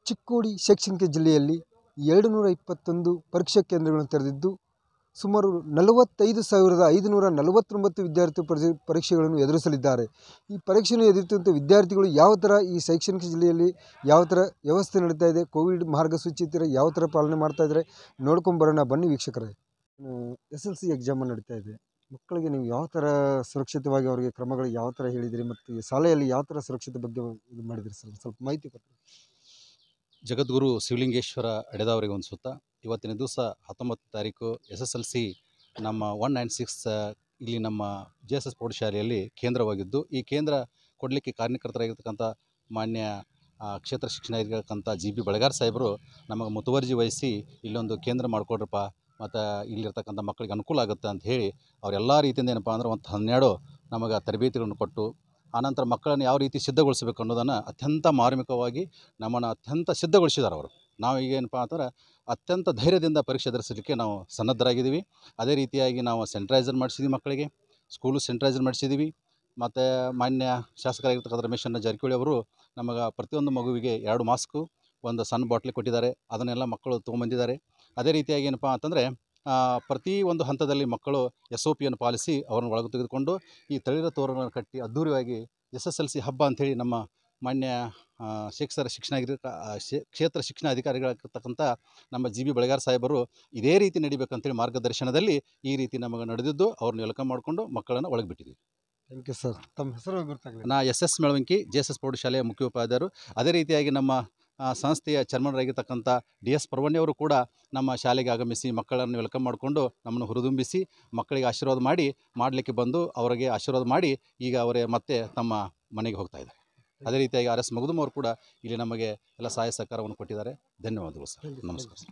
ಚಿಕ್ಕೋಡಿ ಶೈಕ್ಷಣಿಕ ಜಿಲ್ಲೆಯಲ್ಲಿ ಎರಡು ನೂರ ಇಪ್ಪತ್ತೊಂದು ಪರೀಕ್ಷಾ ಕೇಂದ್ರಗಳನ್ನು ತೆರೆದಿದ್ದು ಸುಮಾರು ನಲವತ್ತೈದು ಸಾವಿರದ ಐದುನೂರ ನಲವತ್ತೊಂಬತ್ತು ವಿದ್ಯಾರ್ಥಿ ಪರಿ ಪರೀಕ್ಷೆಗಳನ್ನು ಎದುರಿಸಲಿದ್ದಾರೆ ಈ ಪರೀಕ್ಷೆಯನ್ನು ಎದುರಿಸುವಂಥ ವಿದ್ಯಾರ್ಥಿಗಳು ಯಾವ ಥರ ಈ ಶೈಕ್ಷಣಿಕ ಜಿಲ್ಲೆಯಲ್ಲಿ ಯಾವ ಥರ ವ್ಯವಸ್ಥೆ ನಡೀತಾ ಇದೆ ಕೋವಿಡ್ ಮಾರ್ಗಸೂಚಿ ಥರ ಯಾವ ಥರ ಪಾಲನೆ ಮಾಡ್ತಾ ಇದ್ದಾರೆ ನೋಡ್ಕೊಂಬರೋಣ ಬನ್ನಿ ವೀಕ್ಷಕರೇ ಎಸ್ ಎಲ್ ಸಿ ಎಕ್ಸಾಮ್ ನಡೀತಾ ಇದೆ ಮಕ್ಕಳಿಗೆ ನೀವು ಯಾವ ಥರ ಸುರಕ್ಷಿತವಾಗಿ ಅವರಿಗೆ ಕ್ರಮಗಳು ಯಾವ ಥರ ಹೇಳಿದಿರಿ ಮತ್ತು ಈ ಶಾಲೆಯಲ್ಲಿ ಯಾವ ಥರ ಸುರಕ್ಷತೆ ಬಗ್ಗೆ ಇದು ಮಾಡಿದಿರಿ ಸರ್ ಸ್ವಲ್ಪ ಮಾಹಿತಿ ಕೊಟ್ಟರೆ ಜಗದ್ಗುರು ಶಿವಲಿಂಗೇಶ್ವರ ಅಡೆದವರಿಗೆ ಒಂದು ಸುತ್ತ ಇವತ್ತಿನ ದಿವಸ ಹತ್ತೊಂಬತ್ತು ತಾರೀಕು ಎಸ್ ಎಸ್ ಎಲ್ ಸಿ ನಮ್ಮ ಒನ್ ನೈನ್ ಸಿಕ್ಸ್ ಇಲ್ಲಿ ನಮ್ಮ ಜೆ ಎಸ್ ಎಸ್ ಪ್ರೌಢಶಾಲೆಯಲ್ಲಿ ಕೇಂದ್ರವಾಗಿದ್ದು ಈ ಕೇಂದ್ರ ಕೊಡಲಿಕ್ಕೆ ಕಾರ್ಯಕರ್ತರಾಗಿರ್ತಕ್ಕಂಥ ಮಾನ್ಯ ಆ, ಕ್ಷೇತ್ರ ಶಿಕ್ಷಣ ಜಿ ಬಿ ಬೆಳಗಾರ್ ಸಾಹೇಬರು ನಮಗೆ ಮುತುವರ್ಜಿ ವಹಿಸಿ ಇಲ್ಲೊಂದು ಕೇಂದ್ರ ಮಾಡಿಕೊಡ್ರಪ್ಪ ಮತ್ತು ಇಲ್ಲಿರ್ತಕ್ಕಂಥ ಮಕ್ಕಳಿಗೆ ಅನುಕೂಲ ಆಗುತ್ತೆ ಅಂತ ಹೇಳಿ ಅವರೆಲ್ಲ ರೀತಿಯಿಂದ ಏನಪ್ಪ ಅಂದ್ರೆ ಒಂದು ಹನ್ನೆರಡು ನಮಗೆ ತರಬೇತಿಗಳನ್ನು ಕೊಟ್ಟು ಆನಂತರ ಮಕ್ಕಳನ್ನು ಯಾವ ರೀತಿ ಸಿದ್ಧಗೊಳಿಸಬೇಕು ಅನ್ನೋದನ್ನು ಅತ್ಯಂತ ಮಾರ್ಮಿಕವಾಗಿ ನಮ್ಮನ್ನು ಅತ್ಯಂತ ಸಿದ್ಧಗೊಳಿಸಿದ್ದಾರೆ ಅವರು ನಾವು ಈಗ ಏನಪ್ಪ ಅಂತಂದ್ರೆ ಅತ್ಯಂತ ಧೈರ್ಯದಿಂದ ಪರೀಕ್ಷೆ ಎದುರಿಸಲಿಕ್ಕೆ ನಾವು ಸನ್ನದ್ಧರಾಗಿದ್ದೀವಿ ಅದೇ ರೀತಿಯಾಗಿ ನಾವು ಸೆಂಟ್ರೈಸರ್ ಮಾಡಿಸಿದ್ವಿ ಮಕ್ಕಳಿಗೆ ಸ್ಕೂಲು ಸೆಂಟ್ರೈಸರ್ ಮಾಡಿಸಿದ್ದೀವಿ ಮತ್ತು ಮಾನ್ಯ ಶಾಸಕರಾಗಿರ್ತಕ್ಕಂಥ ರಮೇಶಣ್ಣ ಜಾರಕಿಹೊಳಿ ಅವರು ನಮಗೆ ಪ್ರತಿಯೊಂದು ಮಗುವಿಗೆ ಎರಡು ಮಾಸ್ಕು ಒಂದು ಸಣ್ಣ ಬಾಟ್ಲಿ ಕೊಟ್ಟಿದ್ದಾರೆ ಅದನ್ನೆಲ್ಲ ಮಕ್ಕಳು ತೊಗೊಂಬಂದಿದ್ದಾರೆ ಅದೇ ರೀತಿಯಾಗಿ ಏನಪ್ಪ ಅಂತಂದರೆ ಪ್ರತಿ ಒಂದು ಹಂತದಲ್ಲಿ ಮಕ್ಕಳು ಎಸ್ ಒ ಪಿಯನ್ನು ಪಾಲಿಸಿ ಅವರನ್ನು ಒಳಗೆ ತೆಗೆದುಕೊಂಡು ಈ ತಳಿರ ತೋರಣ ಕಟ್ಟಿ ಅದ್ಧೂರಿಯಾಗಿ ಎಸ್ ಎಸ್ ಎಲ್ ಸಿ ಹಬ್ಬ ಅಂಥೇಳಿ ನಮ್ಮ ಮಾನ್ಯ ಆ, ಶಿಕ್ಷರ ಶಿಕ್ಷಣ ಆಗಿರ ಕ್ಷೇತ್ರ ಶಿಕ್ಷಣ ಅಧಿಕಾರಿಗಳಾಗಿರ್ತಕ್ಕಂಥ ನಮ್ಮ ಜಿ ಬಿ ಬೆಳಗಾರ್ ಸಾಹೇಬರು ಇದೇ ರೀತಿ ನಡಿಬೇಕಂತೇಳಿ ಮಾರ್ಗದರ್ಶನದಲ್ಲಿ ಈ ರೀತಿ ನಮಗೆ ನಡೆದಿದ್ದು ಅವ್ರನ್ನ ವೆಲ್ಕಮ್ ಮಾಡಿಕೊಂಡು ಮಕ್ಕಳನ್ನು ಒಳಗೆ ಬಿಟ್ಟಿದ್ದೀವಿ ಥ್ಯಾಂಕ್ ಯು ಸರ್ ತಮ್ಮ ಹೆಸರು ಗೊತ್ತಾಗಲಿ ನಾ S S Melavanki J S S ಪ್ರೌಢಶಾಲೆಯ ಮುಖ್ಯೋಪಾಧ್ಯಾಯರು ಅದೇ ರೀತಿಯಾಗಿ ನಮ್ಮ ಆ, ಸಂಸ್ಥೆಯ ಚೇರ್ಮನ್ರಾಗಿರ್ತಕ್ಕಂಥ ಡಿ ಎಸ್ ಪರ್ವಣ್ಯವರು ಕೂಡ ನಮ್ಮ ಶಾಲೆಗೆ ಆಗಮಿಸಿ ಮಕ್ಕಳನ್ನು ವೆಲ್ಕಮ್ ಮಾಡಿಕೊಂಡು ನಮ್ಮನ್ನು ಹುರಿದುಂಬಿಸಿ ಮಕ್ಕಳಿಗೆ ಆಶೀರ್ವಾದ ಮಾಡಿ ಮಾಡಲಿಕ್ಕೆ ಬಂದು ಅವರಿಗೆ ಆಶೀರ್ವಾದ ಮಾಡಿ ಈಗ ಅವರೇ ಮತ್ತೆ ತಮ್ಮ ಮನೆಗೆ ಹೋಗ್ತಾ ಇದ್ದಾರೆ ಅದೇ ರೀತಿಯಾಗಿ ಆರ್ ಎಸ್ ಮಗದುಮ್ ಅವರು ಕೂಡ ಇಲ್ಲಿ ನಮಗೆ ಎಲ್ಲ ಸಹಾಯ ಸಹಕಾರವನ್ನು ಕೊಟ್ಟಿದ್ದಾರೆ ಧನ್ಯವಾದಗಳು ಸರ್ ನಮಸ್ಕಾರ